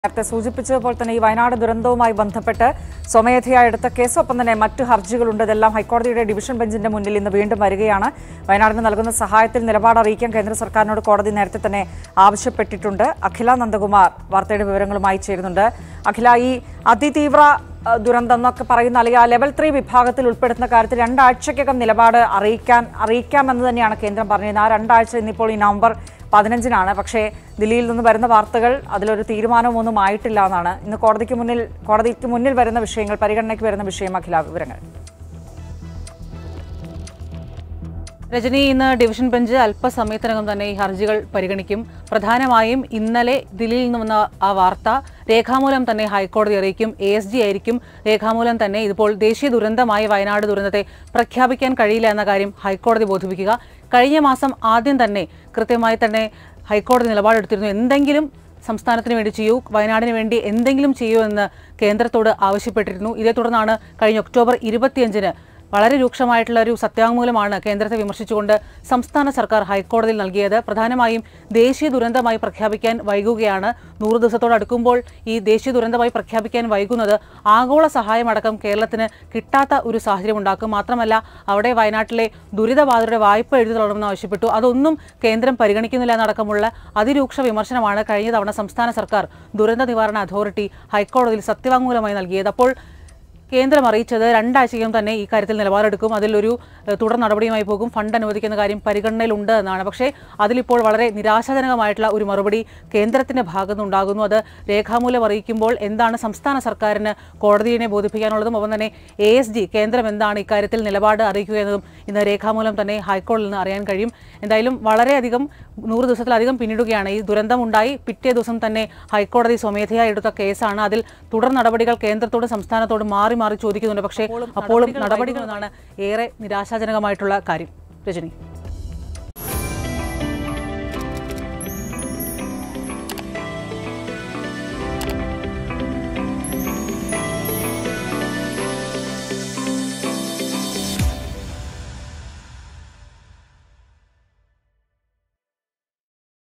നേരത്തെ സൂചിപ്പിച്ചതുപോലെ തന്നെ ഈ വയനാട് ദുരന്തവുമായി ബന്ധപ്പെട്ട് സ്വമേധയാ എടുത്ത കേസ് ഒപ്പം തന്നെ മറ്റു ഹർജികളുണ്ട് ഇതെല്ലാം ഹൈക്കോടതിയുടെ ഡിവിഷൻ ബെഞ്ചിന്റെ മുന്നിൽ ഇന്ന് വീണ്ടും വരികയാണ് വയനാടിന് നൽകുന്ന സഹായത്തിൽ നിലപാട് അറിയിക്കാൻ കേന്ദ്ര സർക്കാരിനോട് കോടതി നേരത്തെ തന്നെ ആവശ്യപ്പെട്ടിട്ടുണ്ട് അഖില നന്ദകുമാർ വാർത്തയുടെ വിവരങ്ങളുമായി ചേരുന്നുണ്ട് അഖില ഈ അതിതീവ്ര അഹ്, ദുരന്തം എന്നൊക്കെ പറയുന്ന അല്ലെങ്കിൽ ആ ലെവൽ ത്രീ വിഭാഗത്തിൽ ഉൾപ്പെടുത്തുന്ന കാര്യത്തിൽ രണ്ടാഴ്ചയ്ക്കകം നിലപാട് അറിയിക്കാൻ അറിയിക്കാമെന്ന് തന്നെയാണ് കേന്ദ്രം പറഞ്ഞിരുന്നത് ആ രണ്ടാഴ്ച ഇന്നിപ്പോൾ ഈ നവംബർ പതിനഞ്ചിനാണ് പക്ഷേ ദില്ലിയിൽ നിന്ന് വരുന്ന വാർത്തകൾ അതിലൊരു തീരുമാനമൊന്നും ആയിട്ടില്ല എന്നാണ് ഇന്ന് കോടതിക്ക് മുന്നിൽ കോടതിക്ക് മുന്നിൽ വരുന്ന വിഷയങ്ങൾ പരിഗണനയ്ക്ക് വരുന്ന വിഷയം അഖില വിവരങ്ങൾ രജനി ഇന്ന് ഡിവിഷൻ ബെഞ്ച് അല്പസമയത്തിനകം തന്നെ ഈ ഹർജികൾ പരിഗണിക്കും പ്രധാനമായും ഇന്നലെ ദില്ലിയിൽ നിന്ന് വന്ന ആ വാർത്ത രേഖാമൂലം തന്നെ ഹൈക്കോടതി അറിയിക്കും എ എസ് ജി ആയിരിക്കും രേഖാമൂലം തന്നെ ഇതിപ്പോൾ ദേശീയ ദുരന്തമായി വയനാട് ദുരന്തത്തെ പ്രഖ്യാപിക്കാൻ കഴിയില്ല എന്ന കാര്യം ഹൈക്കോടതി ബോധിപ്പിക്കുക കഴിഞ്ഞ മാസം ആദ്യം തന്നെ കൃത്യമായി തന്നെ ഹൈക്കോടതി നിലപാടെടുത്തിരുന്നു എന്തെങ്കിലും സംസ്ഥാനത്തിന് വേണ്ടി ചെയ്യൂ വയനാടിന് വേണ്ടി എന്തെങ്കിലും ചെയ്യൂ എന്ന് കേന്ദ്രത്തോട് ആവശ്യപ്പെട്ടിരുന്നു ഇതേ തുടർന്നാണ് കഴിഞ്ഞ ഒക്ടോബർ ഇരുപത്തിയഞ്ചിന് വളരെ രൂക്ഷമായിട്ടുള്ള ഒരു സത്യാങ്മൂലമാണ് കേന്ദ്രത്തെ വിമർശിച്ചുകൊണ്ട് സംസ്ഥാന സർക്കാർ ഹൈക്കോടതിയിൽ നൽകിയത് പ്രധാനമായും ദേശീയ ദുരന്തമായി പ്രഖ്യാപിക്കാൻ വൈകുകയാണ് നൂറ് ദിവസത്തോട് അടുക്കുമ്പോൾ ഈ ദേശീയ ദുരന്തമായി പ്രഖ്യാപിക്കാൻ വൈകുന്നത് ആഗോള സഹായമടക്കം കേരളത്തിന് കിട്ടാത്ത ഒരു സാഹചര്യം ഉണ്ടാക്കും മാത്രമല്ല അവിടെ വയനാട്ടിലെ ദുരിതബാധിതരുടെ വായ്പ എഴുതി തള്ളണമെന്ന് ആവശ്യപ്പെട്ടു അതൊന്നും കേന്ദ്രം പരിഗണിക്കുന്നില്ല എന്നടക്കമുള്ള അതിരൂക്ഷ വിമർശനമാണ് കഴിഞ്ഞ തവണ സംസ്ഥാന സർക്കാർ ദുരന്ത നിവാരണ അതോറിറ്റി ഹൈക്കോടതിയിൽ സത്യവാങ്മൂലമായി നൽകിയത് അപ്പോൾ കേന്ദ്രം അറിയിച്ചത് രണ്ടാഴ്ചയ്ക്കകം തന്നെ ഈ കാര്യത്തിൽ നിലപാടെടുക്കും അതിലൊരു ഏഹ്, തുടർ നടപടിയുമായി പോകും ഫണ്ട് അനുവദിക്കുന്ന കാര്യം പരിഗണനയിലുണ്ട് എന്നാണ് പക്ഷേ അതിലിപ്പോൾ വളരെ നിരാശാജനകമായിട്ടുള്ള ഒരു മറുപടി കേന്ദ്രത്തിന്റെ ഭാഗത്തുനിന്നുണ്ടാകുന്നു അത് രേഖാമൂലം അറിയിക്കുമ്പോൾ എന്താണ് സംസ്ഥാന സർക്കാരിന് കോടതിയെ ബോധിപ്പിക്കാനുള്ളതും ഒപ്പം തന്നെ എ എസ് ജി കേന്ദ്രം എന്താണ് ഇക്കാര്യത്തിൽ നിലപാട് അറിയിക്കുക എന്നതും ഇന്ന് രേഖാമൂലം തന്നെ ഹൈക്കോടതിയിൽ നിന്ന് അറിയാൻ കഴിയും എന്തായാലും വളരെയധികം നൂറ് ദിവസത്തിലധികം പിന്നിടുകയാണ് ഈ ദുരന്തമുണ്ടായി പിറ്റേ ദിവസം തന്നെ ഹൈക്കോടതി സ്വമേധയാ എടുത്ത കേസാണ് അതിൽ തുടർ നടപടികൾ കേന്ദ്രത്തോടും സംസ്ഥാനത്തോടും മാറി മാറി ചോദിക്കുന്നുണ്ട് പക്ഷേ അപ്പോഴും നടപടികൾ എന്നാണ് ഏറെ നിരാശാജനകമായിട്ടുള്ള കാര്യം രജനി